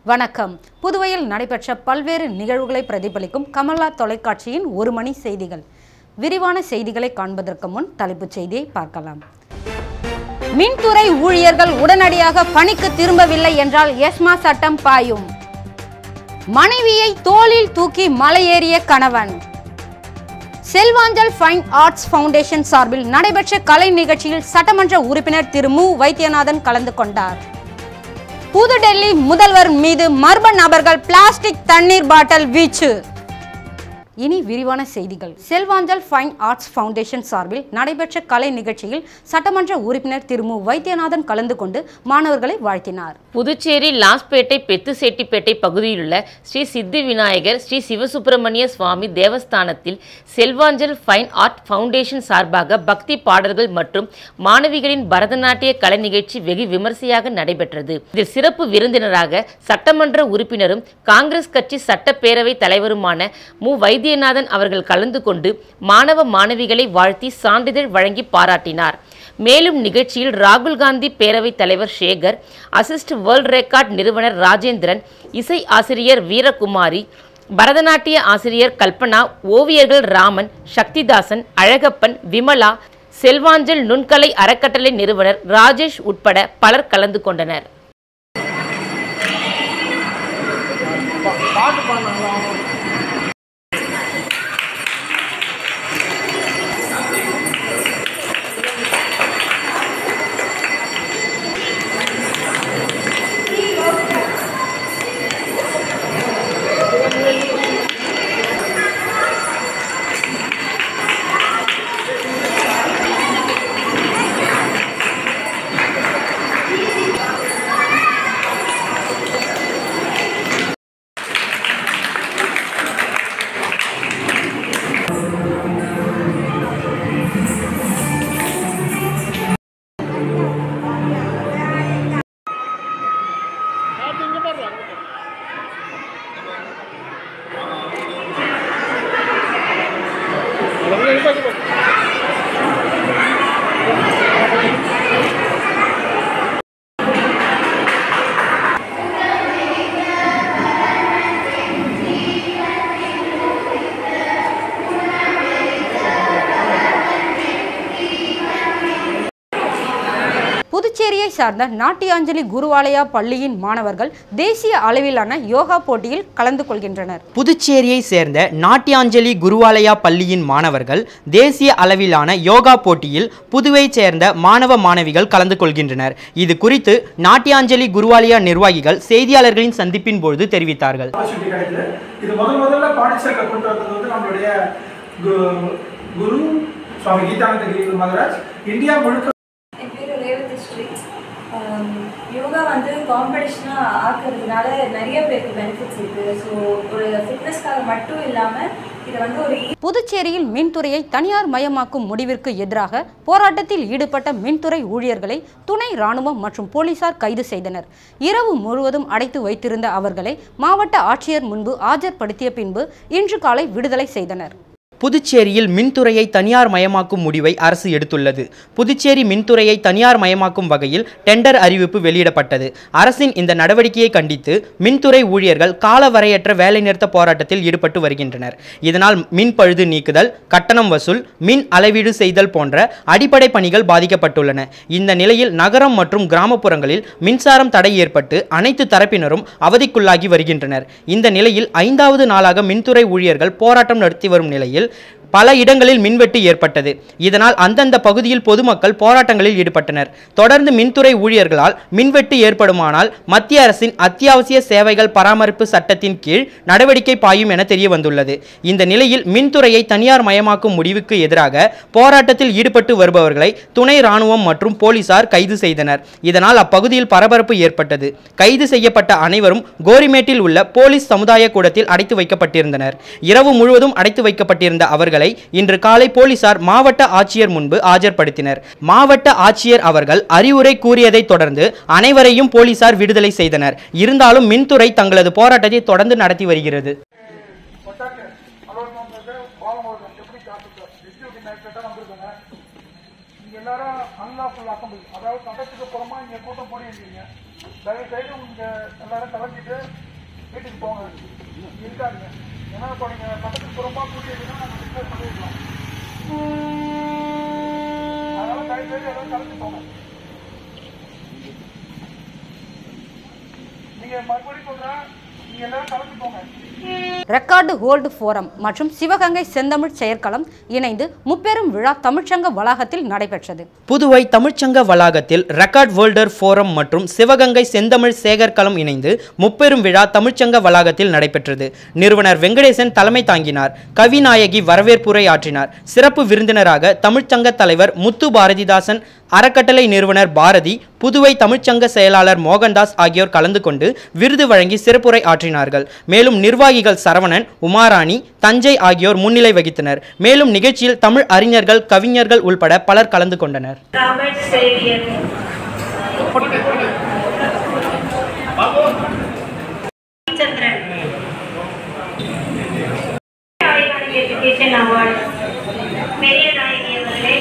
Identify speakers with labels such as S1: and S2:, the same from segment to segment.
S1: வணக்கம் புதுவையில் நடைபெற்ற பல்வேறு நிகழ்வுகளை பிரதிபலிக்கும் கமலா தொலைக்காட்சியின் ஒரு மணி செய்திகள் விரிவான செய்திகளை காண்பதற்கு முன் தலைப்புச் செய்தியை பார்க்கலாம் மின்துறை ஊழியர்கள் உடனடியாக பணிக்கு திரும்பவில்லை என்றால் எஸ்மா சட்டம் பாயும் மனைவியை தோளில் தூக்கி மலையேறிய கணவன் செல்வாஞ்சல் ஃபைன் ஆர்ட்ஸ் ஃபவுண்டேஷன் சார்பில் நடைபெற்ற கலை நிகழ்ச்சியில் சட்டமன்ற உறுப்பினர் திரு மு வைத்தியநாதன் கலந்து கொண்டார் புதுடெல்லி முதல்வர் மீது மர்ம நபர்கள் பிளாஸ்டிக் தண்ணீர் பாட்டில் வீச்சு இனி விரிவான செய்திகள் செல்வாஞ்சல் ஃபைன் ஆர்ட்ஸ் ஃபவுண்டேஷன் சார்பில் நடைபெற்ற கலை நிகழ்ச்சியில் சட்டமன்ற உறுப்பினர் திரு மு வைத்தியநாதன் கலந்து கொண்டு மாணவர்களை வாழ்த்தினார்
S2: புதுச்சேரி லாஸ்பேட்டை பெத்துசெட்டிப்பேட்டை பகுதியிலுள்ள ஸ்ரீ சித்தி விநாயகர் ஸ்ரீ சிவசுப்பிரமணிய சுவாமி தேவஸ்தானத்தில் செல்வாஞ்சல் ஃபைன் ஆர்ட் ஃபவுண்டேஷன் சார்பாக பக்தி பாடல்கள் மற்றும் மாணவிகளின் பரதநாட்டிய கலை நிகழ்ச்சி வெகு விமர்சையாக நடைபெற்றது இதில் சிறப்பு விருந்தினராக சட்டமன்ற உறுப்பினரும் காங்கிரஸ் கட்சி சட்டப்பேரவை தலைவருமான மு வைத்தியநாதன் அவர்கள் கலந்து கொண்டு மாணவ மாணவிகளை வாழ்த்தி சான்றிதழ் வழங்கி பாராட்டினார் மேலும் நிகழ்ச்சியில் ராகுல் காந்தி பேரவைத் தலைவர் சேகர் அசிஸ்ட் வேர்ல்ட் ரெக்கார்ட் நிறுவனர் ராஜேந்திரன் இசை ஆசிரியர் வீரகுமாரி பரதநாட்டிய ஆசிரியர் கல்பனா ஓவியர்கள் ராமன் சக்திதாசன் அழகப்பன் விமலா செல்வாஞ்சல் நுண்கலை அறக்கட்டளை நிறுவனர் ராஜேஷ் உட்பட பலர் கலந்து கொண்டனர்
S1: புதுச்சேரியை சார்ந்த நாட்டியாஞ்சலி குருவாலயா பள்ளியின் மாணவர்கள் தேசிய அளவிலான யோகா போட்டியில் கலந்து கொள்கின்றனர்
S3: புதுச்சேரியை சேர்ந்த நாட்டியாஞ்சலி குருவாலயா பள்ளியின் மாணவர்கள் தேசிய அளவிலான யோகா போட்டியில் புதுவை சேர்ந்த மாணவ மாணவிகள் கலந்து கொள்கின்றனர் இது குறித்து நாட்டியாஞ்சலி குருவாலயா நிர்வாகிகள் செய்தியாளர்களின் சந்திப்பின் பொழுது தெரிவித்தார்கள்
S4: ஆப்பர்ச்சுனிட்டி கிடைக்குது இது முதல் முதல்ல பாண்டிச்சேரியில் கொண்டு வந்தது வந்து நம்மளுடைய கு- குரு சுவாமி கீதானந்த கிரி மகராஜ் இந்தியா முழுக்க
S5: என் பேர் ரேவதி ஸ்ரீ ஆம், யோகா வந்து காம்படிஷனாக ஆக்குறதுனால நிறைய பேருக்கு பெனிஃபிட்ஸ் இருக்குது ஸோ ஒரு ஃபிட்னஸ்க்காக மட்டும் இல்லாமல் இதை வந்து ஒரு
S1: புதுச்சேரியில் மின்துறையை தனியார் மயமாக்கும் முடிவிற்கு எதிராக போராட்டத்தில் ஈடுபட்ட மின்துறை ஊழியர்களை துணை ராணுவம் மற்றும் போலீசார் கைது செய்தனர் இரவு முழுவதும் அடைத்து வைத்திருந்த அவர்களை மாவட்ட ஆட்சியர் முன்பு ஆஜர்படுத்திய பின்பு இன்று காலை விடுதலை செய்தனர்
S3: புதுச்சேரியில் மின்துறையை தனியார் மயமாக்கும் முடிவை அரசு எடுத்துள்ளது புதுச்சேரி மின்துறையை தனியார் மயமாக்கும் வகையில் டெண்டர் அறிவிப்பு வெளியிடப்பட்டது அரசின் இந்த நடவடிக்கையை கண்டித்து மின்துறை ஊழியர்கள் காலவரையற்ற வேலைநிறுத்த போராட்டத்தில் ஈடுபட்டு வருகின்றனர் இதனால் மின் பழுது நீக்குதல் கட்டணம் வசூல் மின் அளவீடு செய்தல் போன்ற அடிப்படை பணிகள் பாதிக்கப்பட்டுள்ளன இந்த நிலையில் நகரம் மற்றும் கிராமப்புறங்களில் மின்சாரம் தடை ஏற்பட்டு அனைத்து தரப்பினரும் அவதிக்குள்ளாகி வருகின்றனர் இந்த நிலையில் ஐந்தாவது நாளாக மின்துறை ஊழியர்கள் போராட்டம் நடத்தி வரும் நிலையில் பல இடங்களில் மின்வெட்டு ஏற்பட்டது இதனால் அந்தந்த பகுதியில் பொதுமக்கள் போராட்டங்களில் ஈடுபட்டனர் தொடர்ந்து மின்துறை ஊழியர்களால் மின்வெட்டு ஏற்படுமானால் மத்திய அரசின் அத்தியாவசிய சேவைகள் பராமரிப்பு சட்டத்தின் கீழ் நடவடிக்கை பாயும் என தெரிய வந்துள்ளது இந்த நிலையில் மின்துறையை தனியார் மயமாக்கும் முடிவுக்கு எதிராக போராட்டத்தில் ஈடுபட்டு வருபவர்களை துணை ராணுவம் மற்றும் போலீசார் கைது செய்தனர் இதனால் அப்பகுதியில் பரபரப்பு ஏற்பட்டது கைது செய்யப்பட்ட அனைவரும் கோரிமேட்டில் உள்ள போலீஸ் சமுதாய கூடத்தில் அடைத்து வைக்கப்பட்டிருந்தனர் இரவு முழுவதும் அடைத்து வைக்கப்பட்டிருந்த அவர்களை இன்று காலை போலீசார் மாவட்ட ஆட்சியர் முன்பு ஆஜர்படுத்தினர் மாவட்ட ஆட்சியர் அவர்கள் அறிவுரை கூறியதைத் தொடர்ந்து அனைவரையும் போலீசார் விடுதலை செய்தனர் இருந்தாலும் மின்துறை தங்களது போராட்டத்தை தொடர்ந்து நடத்தி வருகிறது
S4: ஒட்டாக்கு அலோட் பண்ணுறது பாலம் எப்படி காட்டுது டிஸ்ட்ரிபியூட் நைட்லேட்டாக வந்திருக்காங்க நீங்கள் எல்லாரும் அன்லாஃபுல் அசம்பிள் அதாவது சட்டத்துக்கு புறமா இங்கே கூட்டம் போடி இருக்கீங்க தயவு செய்து உங்க எல்லாரும் கலந்துட்டு வீட்டுக்கு போங்க இருக்காதீங்க ஏன்னா இப்போ நீங்க பக்கத்துக்கு புறம்பா கூட்டிட்டுனா நம்ம டிஸ்கஸ் பண்ணிருக்கலாம் அதனால தயவு செய்து எல்லாரும் கலந்து போங்க நீங்க மறுபடியும் சொல்றேன் நீங்க எல்லாரும் கலந்து போங்க
S1: ரெக்கார்டு ஹோல்டு ஃபோரம் மற்றும் சிவகங்கை செந்தமிழ் செயற்களம் இணைந்து முப்பெரும் விழா தமிழ்ச்சங்க வளாகத்தில் நடைபெற்றது
S3: புதுவை தமிழ்ச்சங்க வளாகத்தில் ரெக்கார்ட் வேர்ல்டர் ஃபோரம் மற்றும் சிவகங்கை செந்தமிழ் சேகர்களம் இணைந்து முப்பெரும் விழா தமிழ்ச்சங்க வளாகத்தில் நடைபெற்றது நிறுவனர் வெங்கடேசன் தலைமை தாங்கினார் கவிநாயகி வரவேற்புரை ஆற்றினார் சிறப்பு விருந்தினராக தமிழ்ச்சங்க தலைவர் முத்து பாரதிதாசன் அறக்கட்டளை நிறுவனர் பாரதி புதுவை தமிழ்ச்சங்க செயலாளர் மோகன்தாஸ் ஆகியோர் கலந்து கொண்டு விருது வழங்கி சிறப்புரை ஆற்றினார்கள் மேலும் நிர்வாகிகள் சரவணன் உமாராணி தஞ்சை ஆகியோர் முன்னிலை வகித்தனர் மேலும் நிகழ்ச்சியில் தமிழ் அறிஞர்கள் கவிஞர்கள் உள்பட பலர் கலந்து கொண்டனர்
S6: Robert Xavier Chandran education award Periya Nayagi அவர்களே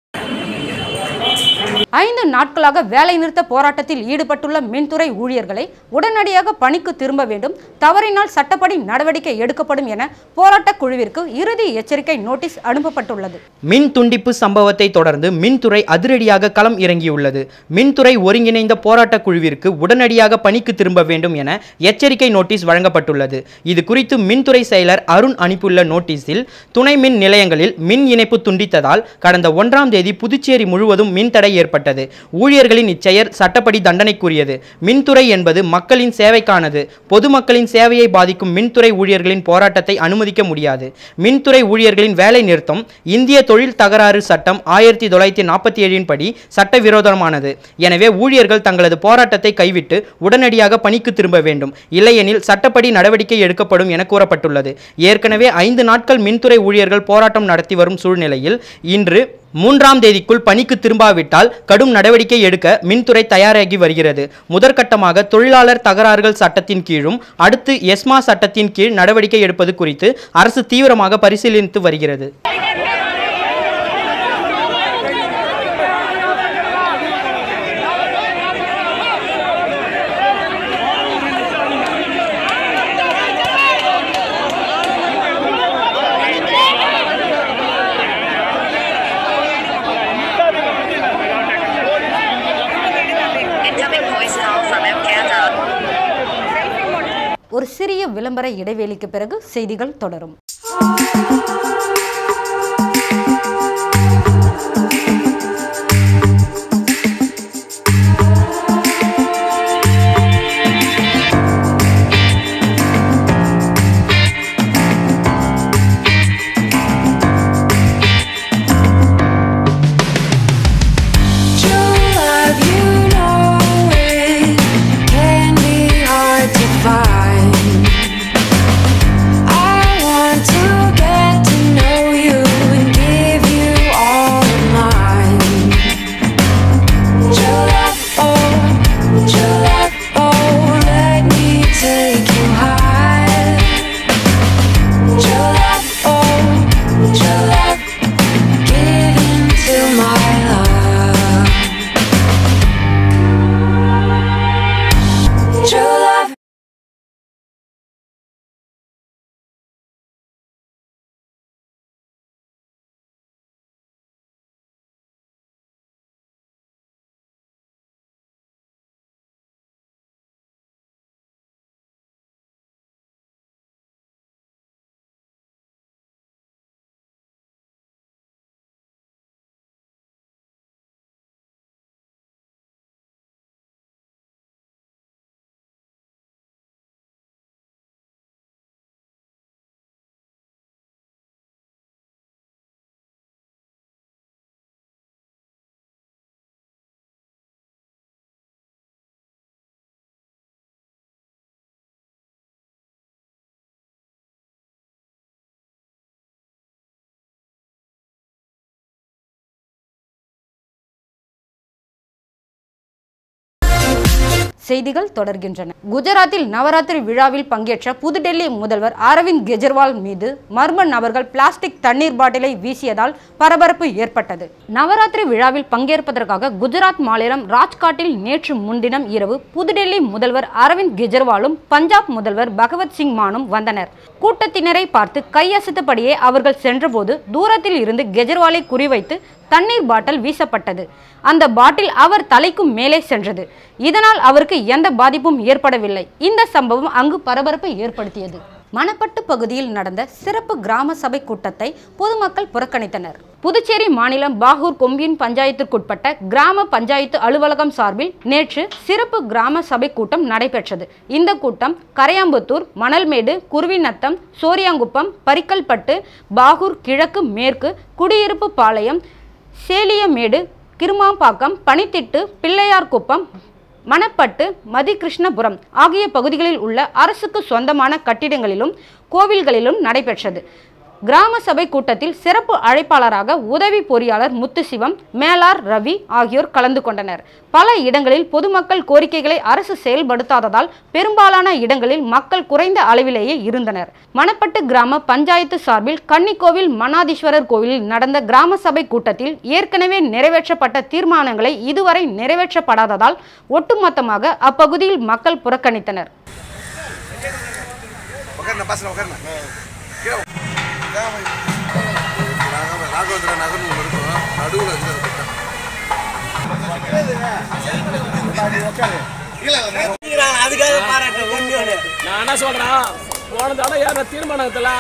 S1: ஐந்து நாட்களாக வேலைநிறுத்த போராட்டத்தில் ஈடுபட்டுள்ள மின்துறை ஊழியர்களை உடனடியாக பணிக்கு திரும்ப வேண்டும் தவறினால் சட்டப்படி நடவடிக்கை எடுக்கப்படும் என போராட்டக் குழுவிற்கு இறுதி எச்சரிக்கை நோட்டீஸ் அனுப்பப்பட்டுள்ளது
S3: மின் துண்டிப்பு சம்பவத்தை தொடர்ந்து மின்துறை அதிரடியாக களம் இறங்கியுள்ளது மின்துறை ஒருங்கிணைந்த போராட்டக் குழுவிற்கு உடனடியாக பணிக்கு திரும்ப வேண்டும் என எச்சரிக்கை நோட்டீஸ் வழங்கப்பட்டுள்ளது இது குறித்து மின்துறை செயலர் அருண் அனுப்பியுள்ள நோட்டீஸில் துணை மின் நிலையங்களில் மின் இணைப்பு துண்டித்ததால் கடந்த ஒன்றாம் தேதி புதுச்சேரி முழுவதும் மின்தடை ஏற்பட்டது ஊழியர்களின் இச்செயல் சட்டப்படி தண்டனைக்குரியது மின்துறை என்பது மக்களின் சேவைக்கானது பொதுமக்களின் சேவையை பாதிக்கும் மின்துறை ஊழியர்களின் போராட்டத்தை அனுமதிக்க முடியாது மின்துறை ஊழியர்களின் வேலை நிறுத்தம் இந்திய தொழில் தகராறு சட்டம் ஆயிரத்தி தொள்ளாயிரத்தி நாற்பத்தி ஏழின் படி சட்டவிரோதமானது எனவே ஊழியர்கள் தங்களது போராட்டத்தை கைவிட்டு உடனடியாக பணிக்கு திரும்ப வேண்டும் இல்லையெனில் சட்டப்படி நடவடிக்கை எடுக்கப்படும் என கூறப்பட்டுள்ளது ஏற்கனவே ஐந்து நாட்கள் மின்துறை ஊழியர்கள் போராட்டம் நடத்தி வரும் சூழ்நிலையில் இன்று மூன்றாம் தேதிக்குள் பணிக்கு திரும்பாவிட்டால் கடும் நடவடிக்கை எடுக்க மின்துறை தயாராகி வருகிறது முதற்கட்டமாக தொழிலாளர் தகராறுகள் சட்டத்தின் கீழும் அடுத்து எஸ்மா சட்டத்தின் கீழ் நடவடிக்கை எடுப்பது குறித்து அரசு தீவிரமாக பரிசீலித்து வருகிறது
S7: Incoming voice call from Mcata.
S1: ஒரு சிறிய விளம்பர இடைவேளைக்கு பிறகு செய்திகள் தொடரும்
S8: True love, you know it can be hard to find. I want to get to know
S1: செய்திகள் தொடர்கின்றன குஜராத்தில் நவராத்திரி விழாவில் பங்கேற்ற புதுடெல்லி முதல்வர் அரவிந்த் கெஜ்ரிவால் மீது மர்ம நபர்கள் பிளாஸ்டிக் தண்ணீர் பாட்டிலை வீசியதால் பரபரப்பு ஏற்பட்டது நவராத்திரி விழாவில் பங்கேற்பதற்காக குஜராத் மாநிலம் ராஜ்காட்டில் நேற்று முன்தினம் இரவு புதுடெல்லி முதல்வர் அரவிந்த் கெஜ்ரிவாலும் பஞ்சாப் முதல்வர் பகவத் சிங் மானும் வந்தனர் கூட்டத்தினரை பார்த்து கையசைத்தபடியே அவர்கள் சென்றபோது தூரத்தில் இருந்து கெஜ்ரிவாலை குறிவைத்து தண்ணீர் பாட்டில் வீசப்பட்டது அந்த பாட்டில் அவர் தலைக்கும் மேலே சென்றது இதனால் அவருக்கு எந்த பாதிப்பும் ஏற்படவில்லை இந்த சம்பவம் அங்கு பரபரப்பை ஏற்படுத்தியது மணப்பட்டு பகுதியில் நடந்த சிறப்பு கிராம சபை கூட்டத்தை பொதுமக்கள் புறக்கணித்தனர் புதுச்சேரி மாநிலம் பாகூர் கொம்பியின் பஞ்சாயத்திற்குட்பட்ட கிராம பஞ்சாயத்து அலுவலகம் சார்பில் நேற்று சிறப்பு கிராம சபை கூட்டம் நடைபெற்றது இந்த கூட்டம் கரையாம்புத்தூர் மணல்மேடு குருவிநத்தம் சோரியாங்குப்பம் பரிக்கல்பட்டு பாகூர் கிழக்கு மேற்கு குடியிருப்பு பாளையம் சேலியமேடு கிருமாம்பாக்கம் பனித்திட்டு பிள்ளையார்குப்பம் மணப்பட்டு மதிகிருஷ்ணபுரம் ஆகிய பகுதிகளில் உள்ள அரசுக்கு சொந்தமான கட்டிடங்களிலும் கோவில்களிலும் நடைபெற்றது கிராம சபை கூட்டத்தில் சிறப்பு அழைப்பாளராக உதவி பொறியாளர் முத்துசிவம் மேலார் ரவி ஆகியோர் கலந்து கொண்டனர் பல இடங்களில் பொதுமக்கள் கோரிக்கைகளை அரசு செயல்படுத்தாததால் பெரும்பாலான இடங்களில் மக்கள் குறைந்த அளவிலேயே இருந்தனர் மணப்பட்டு கிராம பஞ்சாயத்து சார்பில் கன்னிக்கோவில் மனாதீஸ்வரர் கோவிலில் நடந்த கிராம சபை கூட்டத்தில் ஏற்கனவே நிறைவேற்றப்பட்ட தீர்மானங்களை இதுவரை நிறைவேற்றப்படாததால் ஒட்டுமொத்தமாக அப்பகுதியில் மக்கள் புறக்கணித்தனர்
S9: உட்காருண்ணா பாசன உட்காருண்ணா கீழே உட்காரு. ராகவேந்திர நகர்னு ஒன்று இருக்கும் நடுவில் இருக்கிறது
S10: அதுக்காக பாராட்டு ஒண்ணு ஒண்ணு
S11: நான் என்ன சொல்றேன் போன தடவை ஏற தீர்மானத்துல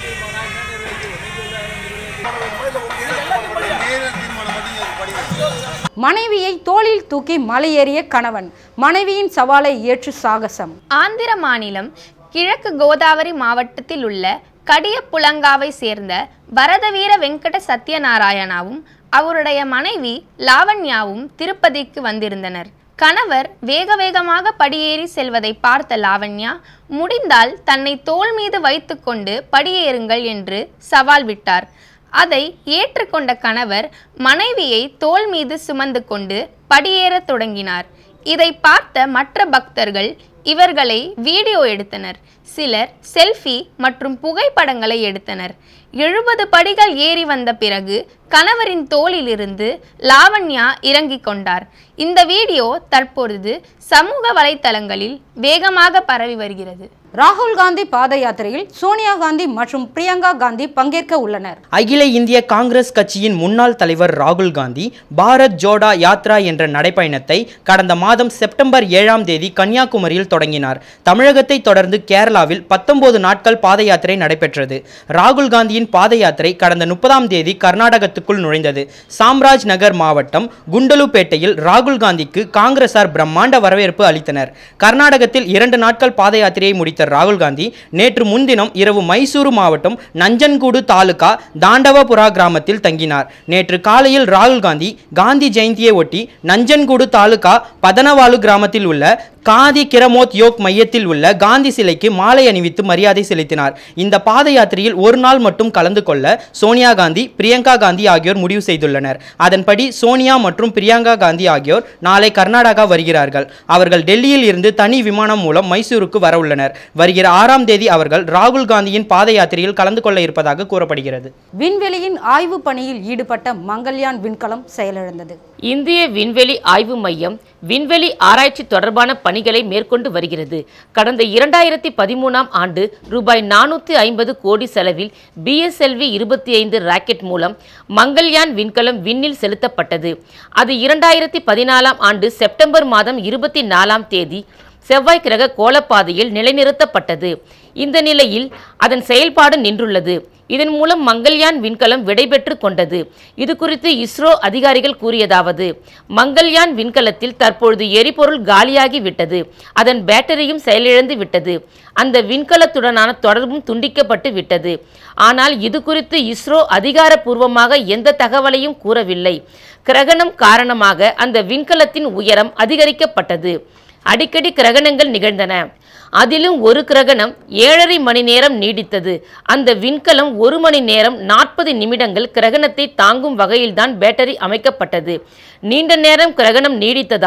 S1: மனைவியை தோளில் தூக்கி மலையேறிய கணவன் மனைவியின் சவாலை ஏற்று சாகசம்
S12: ஆந்திர மாநிலம் கிழக்கு கோதாவரி மாவட்டத்தில் உள்ள கடியப்புலங்காவை சேர்ந்த பரதவீர வெங்கட சத்யநாராயணாவும் அவருடைய மனைவி லாவண்யாவும் திருப்பதிக்கு வந்திருந்தனர் கணவர் வேக வேகமாக படியேறி செல்வதை பார்த்த லாவண்யா முடிந்தால் தன்னை தோள் மீது வைத்துக்கொண்டு படியேறுங்கள் என்று சவால் விட்டார் அதை ஏற்றுக்கொண்ட கணவர் மனைவியை தோள் மீது சுமந்து கொண்டு படியேறத் தொடங்கினார் இதை பார்த்த மற்ற பக்தர்கள் இவர்களை வீடியோ எடுத்தனர் சிலர் செல்ஃபி மற்றும் புகைப்படங்களை எடுத்தனர் எழுபது படிகள் ஏறி வந்த பிறகு கணவரின் தோளிலிருந்து லாவண்யா இறங்கிக் கொண்டார் இந்த வீடியோ தற்பொழுது சமூக வலைத்தளங்களில் வேகமாக பரவி வருகிறது
S1: ராகுல் காந்தி பாத யாத்திரையில் சோனியா காந்தி மற்றும் பிரியங்கா காந்தி பங்கேற்க உள்ளனர்
S3: அகில இந்திய காங்கிரஸ் கட்சியின் முன்னாள் தலைவர் ராகுல் காந்தி பாரத் ஜோடா யாத்ரா என்ற நடைப்பயணத்தை கடந்த மாதம் செப்டம்பர் ஏழாம் தேதி கன்னியாகுமரியில் தொடங்கினார் தமிழகத்தை தொடர்ந்து கேரளாவில் பத்தொன்பது நாட்கள் பாத யாத்திரை நடைபெற்றது ராகுல் காந்தியின் பாத யாத்திரை கடந்த முப்பதாம் தேதி கர்நாடகத்துக்குள் நுழைந்தது சாம்ராஜ் நகர் மாவட்டம் குண்டலுப்பேட்டையில் ராகுல் காந்திக்கு காங்கிரசார் பிரம்மாண்ட வரவேற்பு அளித்தனர் கர்நாடகத்தில் இரண்டு நாட்கள் பாத யாத்திரையை முடித்த ராகுல் காந்தி நேற்று முன்தினம் இரவு மைசூரு மாவட்டம் நஞ்சன்கூடு தாலுகா தாண்டவபுரா கிராமத்தில் தங்கினார் நேற்று காலையில் ராகுல் காந்தி காந்தி ஜெயந்தியை ஒட்டி நஞ்சன்கூடு தாலுகா பதனவாலு கிராமத்தில் உள்ள காதி கிரமோத் யோக் மையத்தில் உள்ள காந்தி சிலைக்கு மாலை அணிவித்து மரியாதை செலுத்தினார் இந்த பாத யாத்திரையில் ஒரு நாள் மட்டும் கலந்து கொள்ள சோனியா காந்தி பிரியங்கா காந்தி ஆகியோர் முடிவு செய்துள்ளனர் அதன்படி சோனியா மற்றும் பிரியங்கா காந்தி ஆகியோர் நாளை கர்நாடகா வருகிறார்கள் அவர்கள் டெல்லியில் இருந்து தனி விமானம் மூலம் மைசூருக்கு வர உள்ளனர் வருகிற ஆறாம் தேதி அவர்கள் ராகுல் காந்தியின் பாத யாத்திரையில் கலந்து கொள்ள இருப்பதாக கூறப்படுகிறது
S1: விண்வெளியின் ஆய்வு பணியில் ஈடுபட்ட மங்கள்யான் விண்கலம் செயலிழந்தது
S2: இந்திய விண்வெளி ஆய்வு மையம் விண்வெளி ஆராய்ச்சி தொடர்பான பணிகளை மேற்கொண்டு வருகிறது கடந்த இரண்டாயிரத்தி பதிமூணாம் ஆண்டு ரூபாய் நானூற்றி ஐம்பது கோடி செலவில் பிஎஸ்எல்வி இருபத்தி ஐந்து ராக்கெட் மூலம் மங்கள்யான் விண்கலம் விண்ணில் செலுத்தப்பட்டது அது இரண்டாயிரத்தி பதினாலாம் ஆண்டு செப்டம்பர் மாதம் இருபத்தி நாலாம் தேதி செவ்வாய் கிரக கோளப்பாதையில் நிலைநிறுத்தப்பட்டது இந்த நிலையில் அதன் செயல்பாடு நின்றுள்ளது இதன் மூலம் மங்கள்யான் விண்கலம் விடைபெற்று கொண்டது இது குறித்து இஸ்ரோ அதிகாரிகள் கூறியதாவது மங்கள்யான் விண்கலத்தில் தற்பொழுது எரிபொருள் காலியாகி விட்டது அதன் பேட்டரியும் செயலிழந்து விட்டது அந்த விண்கலத்துடனான தொடர்பும் துண்டிக்கப்பட்டு விட்டது ஆனால் இது குறித்து இஸ்ரோ அதிகாரப்பூர்வமாக எந்த தகவலையும் கூறவில்லை கிரகணம் காரணமாக அந்த விண்கலத்தின் உயரம் அதிகரிக்கப்பட்டது அடிக்கடி கிரகணங்கள் நிகழ்ந்தன அதிலும் ஒரு கிரகணம் ஏழரை மணி நேரம் நீடித்தது அந்த விண்கலம் ஒரு மணி நேரம் நாற்பது நிமிடங்கள் கிரகணத்தை தாங்கும் வகையில்தான் பேட்டரி அமைக்கப்பட்டது நீண்ட நேரம் கிரகணம் நீடித்ததால்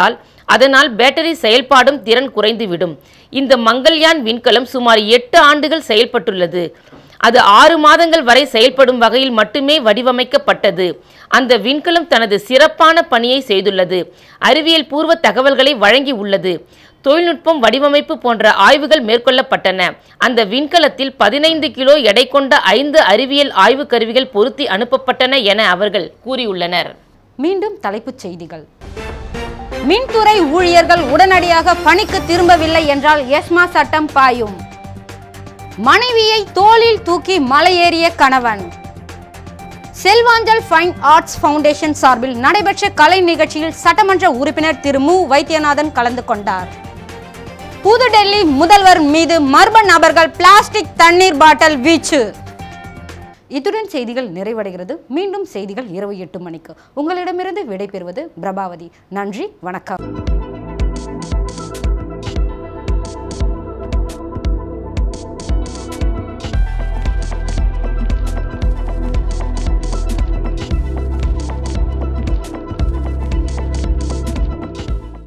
S2: அதனால் பேட்டரி செயல்பாடும் திறன் குறைந்துவிடும் இந்த மங்கள்யான் விண்கலம் சுமார் எட்டு ஆண்டுகள் செயல்பட்டுள்ளது அது ஆறு மாதங்கள் வரை செயல்படும் வகையில் மட்டுமே வடிவமைக்கப்பட்டது அந்த விண்கலம் தனது சிறப்பான பணியை செய்துள்ளது அறிவியல் பூர்வ தகவல்களை வழங்கி உள்ளது தொழில்நுட்பம் வடிவமைப்பு போன்ற ஆய்வுகள் மேற்கொள்ளப்பட்டன அந்த விண்கலத்தில் பதினைந்து கிலோ எடை கொண்ட ஐந்து அறிவியல் ஆய்வு கருவிகள் பொருத்தி அனுப்பப்பட்டன என அவர்கள் கூறியுள்ளனர்
S1: மீண்டும் தலைப்புச் செய்திகள் மின்துறை ஊழியர்கள் உடனடியாக பணிக்கு திரும்பவில்லை என்றால் எஸ்மா சட்டம் பாயும் மனைவியை தோளில் தூக்கி மலையேறிய கணவன் செல்வாஞ்சல் ஃபைன் ஆர்ட்ஸ் ஃபவுண்டேஷன் சார்பில் நடைபெற்ற கலை நிகழ்ச்சியில் சட்டமன்ற உறுப்பினர் திரு மு வைத்தியநாதன் கலந்து கொண்டார் புதுடெல்லி முதல்வர் மீது மர்ம நபர்கள் பிளாஸ்டிக் தண்ணீர் பாட்டில் வீச்சு இத்துடன் செய்திகள் நிறைவடைகிறது மீண்டும் செய்திகள் இரவு எட்டு மணிக்கு உங்களிடமிருந்து விடைபெறுவது பிரபாவதி நன்றி வணக்கம்